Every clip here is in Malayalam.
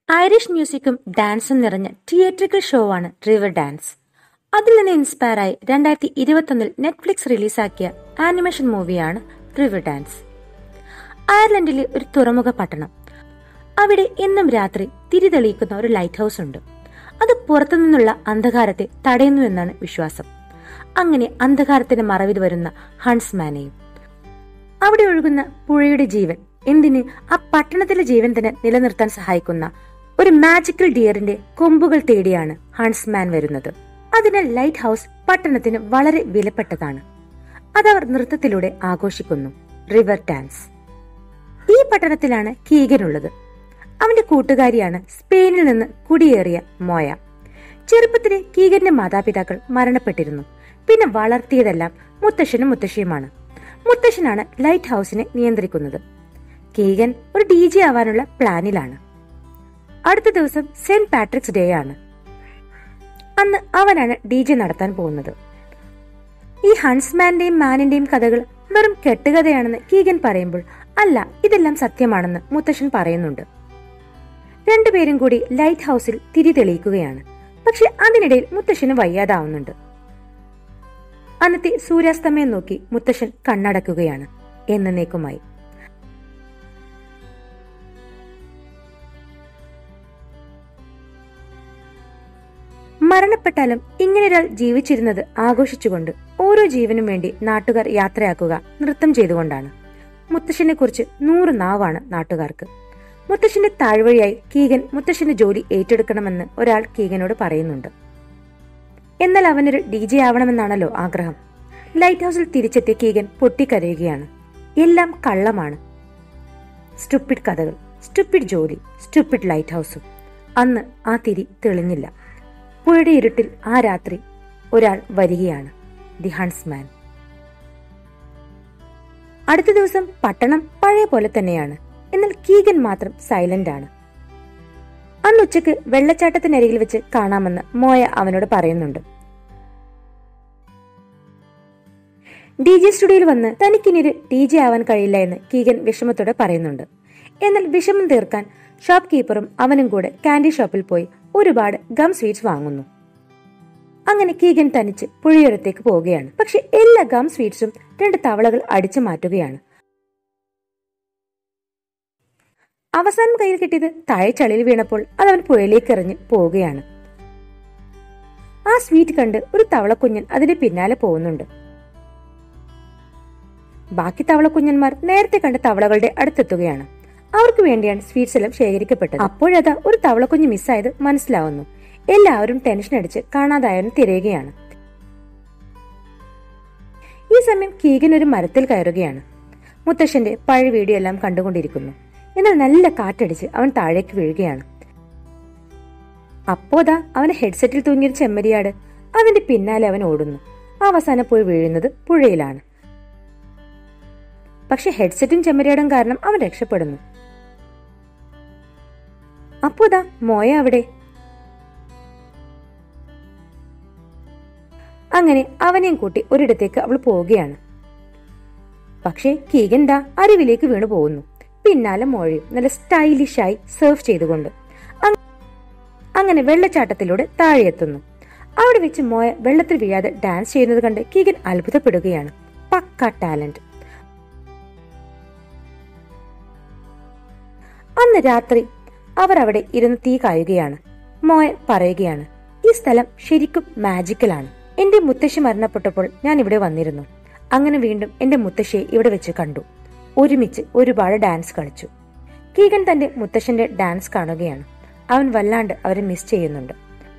ഐറിഷ് മ്യൂസിക്കും ഡാൻസും നിറഞ്ഞ തിയേറ്ററിക്കൽ ഷോ ആണ് റിവർ ഡാൻസ് അതിൽ നിന്ന് ഇൻസ്പയർ ആയി രണ്ടായിരത്തി ഇരുപത്തൊന്നിൽ നെറ്റ്ഫ്ലിക്സ് റിലീസാക്കിയ ആനിമേഷൻ മൂവിയാണ് റിവർ ഡാൻസ് അയർലൻഡിലെ ഒരു തുറമുഖ പട്ടണം അവിടെ എന്നും രാത്രി തിരി തെളിയിക്കുന്ന ഒരു ലൈറ്റ് ഹൗസ് ഉണ്ട് അത് പുറത്തുനിന്നുള്ള അന്ധകാരത്തെ തടയുന്നു എന്നാണ് വിശ്വാസം അങ്ങനെ അന്ധകാരത്തിന്റെ മറവിൽ വരുന്ന ഹൺസ്മാനെയും അവിടെ ഒഴുകുന്ന പുഴയുടെ ജീവൻ എന്തിന് ആ പട്ടണത്തിലെ ജീവൻ തന്നെ നിലനിർത്താൻ സഹായിക്കുന്ന ഒരു മാജിക്കൽ ഡിയറിന്റെ കൊമ്പുകൾ തേടിയാണ് ഹൺസ്മാൻ വരുന്നത് അതിനാൽ ലൈറ്റ് ഹൗസ് പട്ടണത്തിന് വളരെ വിലപ്പെട്ടതാണ് അതവർ നൃത്തത്തിലൂടെ ആഘോഷിക്കുന്നു റിവർ ഡാൻസ് ഈ പട്ടണത്തിലാണ് കീഗനുള്ളത് അവന്റെ കൂട്ടുകാരിയാണ് സ്പെയിനിൽ നിന്ന് കുടിയേറിയ മോയ ചെറുപ്പത്തിലെ കീഗന്റെ മാതാപിതാക്കൾ മരണപ്പെട്ടിരുന്നു പിന്നെ വളർത്തിയതെല്ലാം മുത്തശ്ശനും മുത്തശ്ശിയുമാണ് മുത്തശ്ശനാണ് ലൈറ്റ് ഹൗസിനെ നിയന്ത്രിക്കുന്നത് കീഗൻ ഒരു ഡി ജെ ആവാനുള്ള പ്ലാനിലാണ് അടുത്ത ദിവസം സെന്റ് പാട്രിക്സ് ഡേ ആണ് അന്ന് അവനാണ് ഡി ജെ നടത്താൻ പോകുന്നത് ഈ ഹൺസ്മാന്റെയും മാനിന്റെയും കഥകൾ വെറും കെട്ടുകഥയാണെന്ന് കീഗൻ പറയുമ്പോൾ അല്ല ഇതെല്ലാം സത്യമാണെന്ന് മുത്തശ്ശൻ പറയുന്നുണ്ട് രണ്ടുപേരും കൂടി ലൈറ്റ് ഹൗസിൽ തിരി തെളിയിക്കുകയാണ് പക്ഷെ അതിനിടയിൽ മുത്തശ്ശന് വയ്യാതാവുന്നുണ്ട് അന്നത്തെ സൂര്യാസ്തമയം നോക്കി മുത്തശ്ശൻ കണ്ണടക്കുകയാണ് എന്നേക്കുമായി മരണപ്പെട്ടാലും ഇങ്ങനൊരാൾ ജീവിച്ചിരുന്നത് ആഘോഷിച്ചുകൊണ്ട് ഓരോ ജീവനും വേണ്ടി നാട്ടുകാർ യാത്രയാക്കുക നൃത്തം ചെയ്തുകൊണ്ടാണ് മുത്തശ്ശനെ കുറിച്ച് നൂറ് നാവാണ് നാട്ടുകാർക്ക് മുത്തശ്ശന്റെ താഴ്വഴിയായി കീഗൻ മുത്തശ്ശന്റെ ജോലി ഏറ്റെടുക്കണമെന്ന് ഒരാൾ കീഗനോട് പറയുന്നുണ്ട് എന്നാൽ അവനൊരു ഡി ജെ ആവണമെന്നാണല്ലോ ആഗ്രഹം ലൈറ്റ് ഹൗസിൽ തിരിച്ചെത്തിയ കീഗൻ പൊട്ടിക്കരയുകയാണ് എല്ലാം കള്ളമാണ് സ്റ്റുപ്പിഡ് കഥകൾ സ്റ്റുപ്പിഡ് ജോലി സ്റ്റുപ്പിഡ് ലൈറ്റ് ഹൗസും അന്ന് ആ തിരി തെളിഞ്ഞില്ല പുഴയുടെ ഇരുട്ടിൽ ആ രാത്രി ഒരാൾ വരികയാണ് ദി ഹൺസ്മാൻ അടുത്ത ദിവസം പട്ടണം പഴയ പോലെ തന്നെയാണ് എന്നാൽ കീഗൻ മാത്രം സൈലന്റ് ആണ് അന്ന് ഉച്ചക്ക് വെള്ളച്ചാട്ടത്തിനരികിൽ വെച്ച് കാണാമെന്ന് മോയ അവനോട് പറയുന്നുണ്ട് ഡി ജെ സ്റ്റുഡിയോയിൽ വന്ന് തനിക്കിനിയൊരു ഡി ജെ ആവാൻ കഴിയില്ല എന്ന് കീഗൻ വിഷമത്തോടെ പറയുന്നുണ്ട് എന്നാൽ വിഷമം തീർക്കാൻ ഷോപ്പ് കീപ്പറും അവനും കൂടെ കാൻഡി ഷോപ്പിൽ പോയി ഒരുപാട് ഗം സ്വീറ്റ്സ് വാങ്ങുന്നു അങ്ങനെ കീഗൻ തനിച്ച് പുഴയോരത്തേക്ക് പോവുകയാണ് പക്ഷെ എല്ലാ ഗം സ്വീറ്റ്സും രണ്ട് തവളകൾ അടിച്ചു മാറ്റുകയാണ് അവസാനം കയ്യിൽ കിട്ടിയത് താഴെ ചളിയിൽ വീണപ്പോൾ അത് അവൻ പുഴയിലേക്ക് എറിഞ്ഞ് പോവുകയാണ് ആ സ്വീറ്റ് കണ്ട് ഒരു തവളക്കുഞ്ഞൻ അതിന്റെ പിന്നാലെ പോകുന്നുണ്ട് ബാക്കി തവളക്കുഞ്ഞന്മാർ നേരത്തെ കണ്ട തവളകളുടെ അടുത്തെത്തുകയാണ് അവർക്ക് വേണ്ടിയാണ് സ്വീറ്റ്സ് എല്ലാം ശേഖരിക്കപ്പെട്ടത് അപ്പോഴതാ ഒരു തവളക്കുഞ്ഞ് മിസ്സായത് മനസ്സിലാവുന്നു എല്ലാവരും ടെൻഷൻ അടിച്ച് കാണാതായവൻ തിരയുകയാണ് ഈ സമയം കീഗൻ ഒരു മരത്തിൽ കയറുകയാണ് മുത്തശ്ശന്റെ പഴയ വീഡിയോ എല്ലാം കണ്ടുകൊണ്ടിരിക്കുന്നു എന്നാൽ നല്ല കാറ്റടിച്ച് അവൻ താഴേക്ക് വീഴുകയാണ് അപ്പോതാ അവന് ഹെഡ്സെറ്റിൽ തൂങ്ങിയ ചെമ്മരിയാട് അതിന്റെ പിന്നാലെ അവൻ ഓടുന്നു അവസാനം പോയി വീഴുന്നത് പുഴയിലാണ് പക്ഷെ ഹെഡ്സെറ്റും ചെമ്മരിയാടും കാരണം അവൻ രക്ഷപ്പെടുന്നു അപ്പോതാ മോയ അവിടെ അങ്ങനെ അവനെയും കൂട്ടി ഒരിടത്തേക്ക് അവൾ പോവുകയാണ് പക്ഷേ കീഗൻ ദാ അരുവിലേക്ക് വീണു പോകുന്നു പിന്നാലെ മോഴയും നല്ല സ്റ്റൈലിഷായി സർവ് ചെയ്തുകൊണ്ട് അങ്- അങ്ങനെ വെള്ളച്ചാട്ടത്തിലൂടെ താഴെയെത്തുന്നു അവിടെ വെച്ച് മോയ വെള്ളത്തിൽ വീഴാതെ ഡാൻസ് ചെയ്യുന്നത് കണ്ട് കീഗൻ അത്ഭുതപ്പെടുകയാണ് പക്ക ടാലന്റ് അന്ന് രാത്രി അവർ അവിടെ ഇരുന്ന് തീ കായുകയാണ് മോയ പറയുകയാണ് ഈ സ്ഥലം ശരിക്കും മാജിക്കലാണ് എന്റെ മുത്തശ്ശി മരണപ്പെട്ടപ്പോൾ ഞാൻ ഇവിടെ വന്നിരുന്നു അങ്ങനെ വീണ്ടും എന്റെ മുത്തശ്ശിയെ ഇവിടെ വെച്ച് കണ്ടു ഒരുമിച്ച് ഒരുപാട് ഡാൻസ് കളിച്ചു കീഗൻ തന്റെ മുത്തശ്ശന്റെ ഡാൻസ് കാണുകയാണ് അവൻ വല്ലാണ്ട് അവരെ മിസ് ചെയ്യുന്നുണ്ട്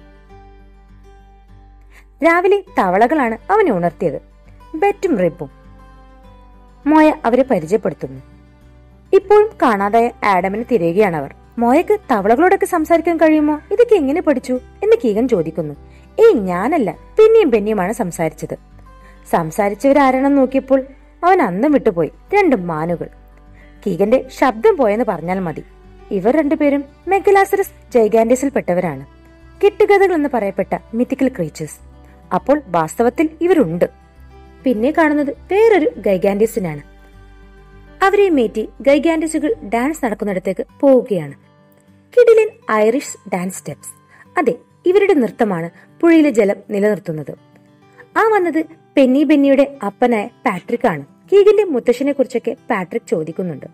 രാവിലെ തവളകളാണ് അവനെ ഉണർത്തിയത് ബെറ്റും റിബും മോയ അവരെ പരിചയപ്പെടുത്തുന്നു ഇപ്പോഴും കാണാതായ ആഡമിനെ തിരയുകയാണ് അവർ മോയക്ക് തവളകളോടൊക്കെ സംസാരിക്കാൻ കഴിയുമോ ഇതൊക്കെ എങ്ങനെ പഠിച്ചു എന്ന് കീഗൻ ചോദിക്കുന്നു ഏയ് ഞാനല്ല പിന്നെയും പെന്നിയുമാണ് സംസാരിച്ചത് സംസാരിച്ചവരാരാണെന്ന് നോക്കിയപ്പോൾ അവൻ അന്തം വിട്ടുപോയി രണ്ടും മാനുകൾ കീഗന്റെ ശബ്ദം പോയെന്ന് പറഞ്ഞാൽ മതി ഇവർ രണ്ടുപേരും മെഗലാസറസ് ജൈഗാൻഡസിൽ പെട്ടവരാണ് കെട്ടുകഥകൾ എന്ന് പറയപ്പെട്ട മിത്തിക്കൽ ക്രീച്ചേഴ്സ് അപ്പോൾ വാസ്തവത്തിൽ ഇവരുണ്ട് പിന്നെ കാണുന്നത് വേറൊരു ഗൈഗാൻഡിസിനാണ് അവരെ മേറ്റി ഗൈഗാൻഡിസുകൾ ഡാൻസ് നടക്കുന്നിടത്തേക്ക് പോവുകയാണ് കിഡിലൻ ഐറിഷ് ഡാൻസ് സ്റ്റെപ്സ് അതെ ഇവരുടെ നൃത്തമാണ് പുഴയിലെ ജലം നിലനിർത്തുന്നത് ആ വന്നത് പെന്നി ബെന്നിയുടെ അപ്പനായ പാട്രിക് ആണ് കീഗന്റെ മുത്തശ്ശനെ കുറിച്ചൊക്കെ പാട്രിക് ചോദിക്കുന്നുണ്ട്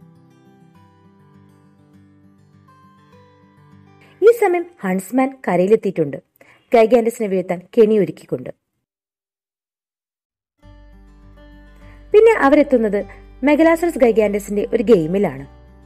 ഈ സമയം ഹൺസ്മാൻ കരയിലെത്തിയിട്ടുണ്ട് ഗൈഗാൻഡസിനെ വീഴ്ത്താൻ കെണിയൊരുക്കിക്കൊണ്ട് പിന്നെ അവരെത്തുന്നത് മെഗലാസറസ് ഗൈഗാൻഡസിന്റെ ഒരു ഗെയിമിലാണ്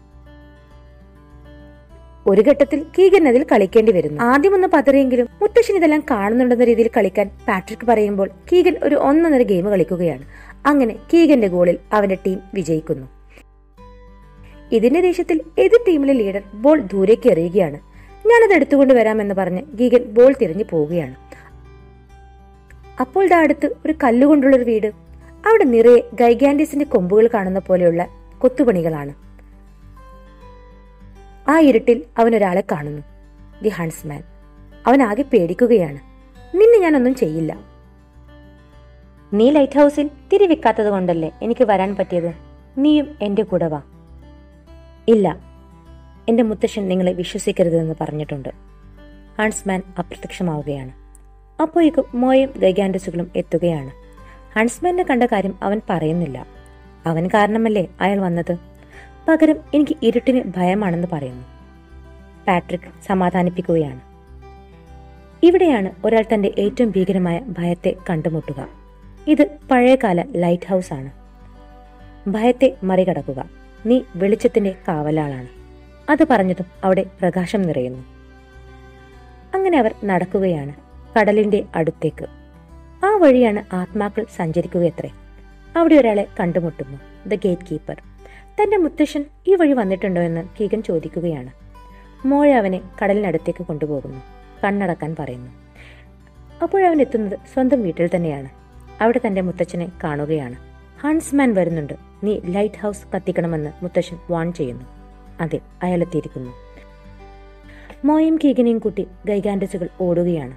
ഒരു ഘട്ടത്തിൽ കീഗൻ അതിൽ കളിക്കേണ്ടി വരുന്നു ആദ്യം ഒന്ന് പതറിയെങ്കിലും മുത്തശ്ശൻ ഇതെല്ലാം കാണുന്നുണ്ടെന്ന രീതിയിൽ കളിക്കാൻ പാട്രിക് പറയുമ്പോൾ കീഗൻ ഒരു ഒന്നൊന്നര ഗെയിം കളിക്കുകയാണ് അങ്ങനെ കീഗന്റെ ഗോളിൽ അവന്റെ ടീം വിജയിക്കുന്നു ഇതിന്റെ ദേഷ്യത്തിൽ എതിർ ടീമിലെ ലീഡർ ബോൾ ദൂരേക്ക് എറിയുകയാണ് ഞാനത് എടുത്തുകൊണ്ട് വരാമെന്ന് പറഞ്ഞ് ഗീഗൻ ബോൾ തിരിഞ്ഞു പോവുകയാണ് അപ്പോൾ ദാ അടുത്ത് ഒരു കല്ലുകൊണ്ടുള്ള ഒരു വീട് അവിടെ നിറയെ ഗൈഗാൻഡീസിന്റെ കൊമ്പുകൾ കാണുന്ന പോലെയുള്ള കൊത്തുപണികളാണ് ആ ഇരുട്ടിൽ അവൻ ഒരാളെ കാണുന്നു ദി ഹൺസ്മാൻ അവൻ ആകെ പേടിക്കുകയാണ് നിന്നെ ഞാനൊന്നും ചെയ്യില്ല നീ ലൈറ്റ് ഹൗസിൽ തിരിവെക്കാത്തത് കൊണ്ടല്ലേ എനിക്ക് വരാൻ പറ്റിയത് നീയും എന്റെ കൂടെ വാ ഇല്ല എന്റെ മുത്തശ്ശൻ നിങ്ങളെ വിശ്വസിക്കരുതെന്ന് പറഞ്ഞിട്ടുണ്ട് ഹൺസ്മാൻ അപ്രത്യക്ഷമാവുകയാണ് അപ്പോഴേക്കും മോയും ഗൈഗാൻഡസുകളും എത്തുകയാണ് ഹൺസ്മാനെ കണ്ട കാര്യം അവൻ പറയുന്നില്ല അവൻ കാരണമല്ലേ അയാൾ വന്നത് പകരം എനിക്ക് ഇരുട്ടിന് ഭയമാണെന്ന് പറയുന്നു പാട്രിക് സമാധാനിപ്പിക്കുകയാണ് ഇവിടെയാണ് ഒരാൾ തന്റെ ഏറ്റവും ഭീകരമായ ഭയത്തെ കണ്ടുമുട്ടുക ഇത് പഴയകാല ലൈറ്റ് ഹൗസ് ആണ് ഭയത്തെ മറികടക്കുക നീ വെളിച്ചത്തിന്റെ കാവലാളാണ് അത് പറഞ്ഞതും അവിടെ പ്രകാശം നിറയുന്നു അങ്ങനെ അവർ നടക്കുകയാണ് കടലിന്റെ അടുത്തേക്ക് ആ വഴിയാണ് ആത്മാക്കൾ സഞ്ചരിക്കുകയത്രേ അവിടെ ഒരാളെ കണ്ടുമുട്ടുന്നു ദ ഗേറ്റ് കീപ്പർ തന്റെ മുത്തശ്ശൻ ഈ വഴി വന്നിട്ടുണ്ടോ എന്ന് കീകൻ ചോദിക്കുകയാണ് മോഴ അവനെ കടലിനടുത്തേക്ക് കൊണ്ടുപോകുന്നു കണ്ണടക്കാൻ പറയുന്നു അപ്പോഴവൻ എത്തുന്നത് സ്വന്തം വീട്ടിൽ തന്നെയാണ് അവിടെ തന്റെ മുത്തച്ഛനെ കാണുകയാണ് ഹൺസ്മാൻ വരുന്നുണ്ട് നീ ലൈറ്റ് ഹൗസ് കത്തിക്കണമെന്ന് മുത്തശ്ശൻ വാൺ ചെയ്യുന്നു അതെ അയാളെത്തിയിരിക്കുന്നു മോയും കീഗനെയും കൂട്ടി ഗൈഗാൻഡസുകൾ ഓടുകയാണ്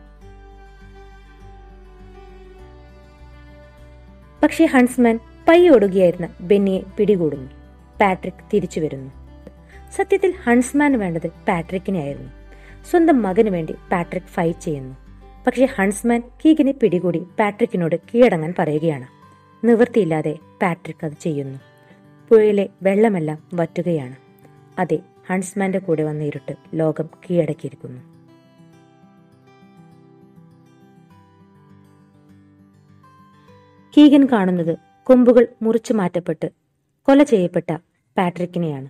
പക്ഷേ ഹൺസ്മാൻ പയ്യോടുകയായിരുന്ന ബെന്നിയെ പിടികൂടുന്നു പാട്രിക് തിരിച്ചു വരുന്നു സത്യത്തിൽ ഹൺസ്മാൻ വേണ്ടത് പാട്രിക്കിനെ ആയിരുന്നു സ്വന്തം മകന് വേണ്ടി പാട്രിക് ഫൈറ്റ് ചെയ്യുന്നു പക്ഷേ ഹൺസ്മാൻ കീഗനെ പിടികൂടി പാട്രിക്കിനോട് കീഴടങ്ങാൻ പറയുകയാണ് നിവൃത്തിയില്ലാതെ പാട്രിക് അത് ചെയ്യുന്നു പുഴയിലെ വെള്ളമെല്ലാം വറ്റുകയാണ് അതെ ഹൺസ്മാന്റെ കൂടെ വന്ന ഇരുട്ട് ലോകം കീഴടക്കിയിരിക്കുന്നു കീഗൻ കാണുന്നത് കൊമ്പുകൾ മുറിച്ചു മാറ്റപ്പെട്ട് കൊല ചെയ്യപ്പെട്ട പാട്രിക്കിനെയാണ്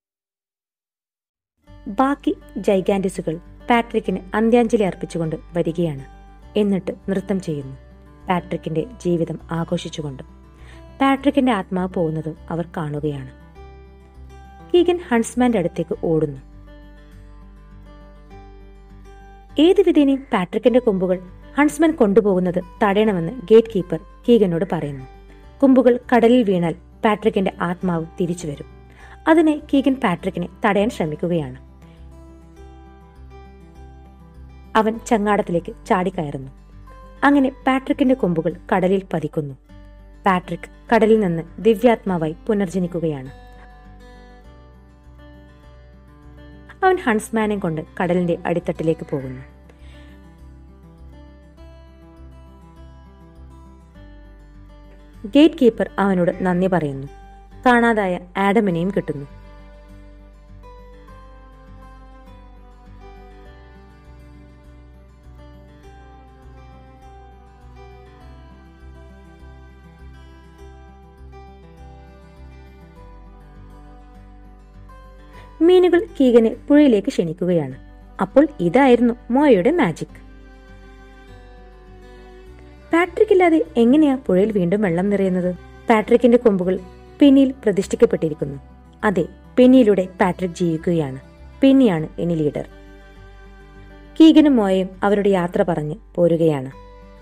ബാക്കി ജൈഗാൻഡിസുകൾ പാട്രിക്കിന് അന്ത്യാഞ്ജലി അർപ്പിച്ചുകൊണ്ട് വരികയാണ് എന്നിട്ട് നൃത്തം ചെയ്യുന്നു പാട്രിക്കിന്റെ ജീവിതം ആഘോഷിച്ചുകൊണ്ട് പാട്രിക്കിന്റെ ആത്മാവ് പോകുന്നത് അവർ കാണുകയാണ് കീഗൻ ഹൺസ്മാന്റെ അടുത്തേക്ക് ഓടുന്നു ഏത് വിധേനയും പാട്രിക്കിന്റെ കൊമ്പുകൾ ഹൺസ്മാൻ കൊണ്ടുപോകുന്നത് തടയണമെന്ന് ഗേറ്റ് കീപ്പർ കീഗനോട് പറയുന്നു കൊമ്പുകൾ കടലിൽ വീണാൽ പാട്രിക്കിന്റെ ആത്മാവ് തിരിച്ചു വരും അതിനെ കീഗൻ പാട്രിക്കിനെ തടയാൻ ശ്രമിക്കുകയാണ് അവൻ ചങ്ങാടത്തിലേക്ക് ചാടിക്കയറുന്നു അങ്ങനെ പാട്രിക്കിന്റെ കൊമ്പുകൾ കടലിൽ പതിക്കുന്നു പാട്രിക് കടലിൽ നിന്ന് ദിവ്യാത്മാവായി പുനർജനിക്കുകയാണ് അവൻ ഹൺസ്മാനെ കൊണ്ട് കടലിന്റെ അടിത്തട്ടിലേക്ക് പോകുന്നു ഗേറ്റ് കീപ്പർ അവനോട് നന്ദി പറയുന്നു കാണാതായ ആഡമിനെയും കിട്ടുന്നു മീനുകൾ കീഗനെ പുഴയിലേക്ക് ക്ഷണിക്കുകയാണ് അപ്പോൾ ഇതായിരുന്നു മോയയുടെ മാജിക് പാട്രിക് ഇല്ലാതെ എങ്ങനെയാ പുഴയിൽ വീണ്ടും വെള്ളം നിറയുന്നത് പാട്രിക്കിന്റെ കൊമ്പുകൾ പെന്നിയിൽ പ്രതിഷ്ഠിക്കപ്പെട്ടിരിക്കുന്നു അതെ പെന്നിയിലൂടെ പാട്രിക് ജീവിക്കുകയാണ് പെന്നിയാണ് ഇനി ലീഡർ കീഗനും മോയയും അവരുടെ യാത്ര പറഞ്ഞ് പോരുകയാണ്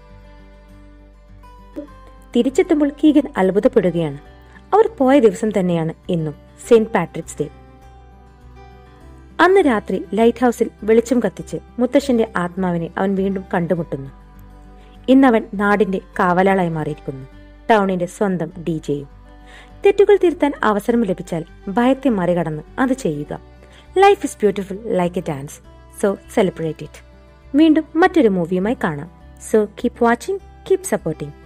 തിരിച്ചെത്തുമ്പോൾ കീഗൻ അത്ഭുതപ്പെടുകയാണ് അവർ പോയ ദിവസം തന്നെയാണ് ഇന്നും സെയിന്റ് പാട്രിക്സ് ഡേ അന്ന് രാത്രി ലൈറ്റ് ഹൗസിൽ വെളിച്ചം കത്തിച്ച് മുത്തശ്ശന്റെ ആത്മാവിനെ അവൻ വീണ്ടും കണ്ടുമുട്ടുന്നു ഇന്നവൻ നാടിന്റെ കാവലാളായി മാറിയിരിക്കുന്നു ടൗണിന്റെ സ്വന്തം ഡി ജെയും തെറ്റുകൾ തിരുത്താൻ അവസരം ലഭിച്ചാൽ ഭയത്തെ മറികടന്ന് അത് ചെയ്യുക life is beautiful like a dance so celebrate it വീണ്ടും മറ്റൊരു മൂവിയുമായി കാണാം so keep watching keep supporting